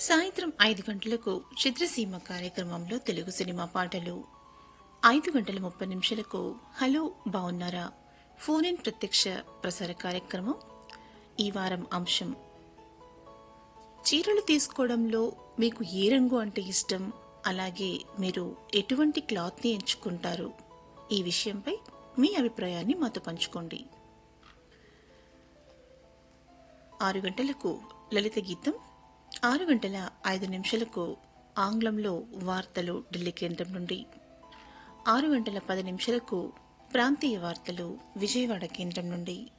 సాయంత్రం ఐదు గంటలకు చిత్రసీమ కార్యక్రమంలో తెలుగు సినిమా పాటలు ఐదు గంటల ముప్పై నిమిషాలకు హలో బాగున్నారా ఫోన్ ఇన్ ప్రత్యక్ష ప్రసార కార్యక్రమం ఈ వారం అంశం చీరలు తీసుకోవడంలో మీకు ఏ రంగు అంటే ఇష్టం అలాగే మీరు ఎటువంటి క్లాత్ని ఎంచుకుంటారు ఈ విషయంపై మీ అభిప్రాయాన్ని మాతో పంచుకోండి ఆరు గంటలకు లలిత గీతం ఆరు గంటల ఐదు నిమిషాలకు ఆంగ్లంలో వార్తలు ఢిల్లీ కేంద్రం నుండి ఆరు గంటల పది నిమిషాలకు ప్రాంతీయ వార్తలు విజయవాడ కేంద్రం నుండి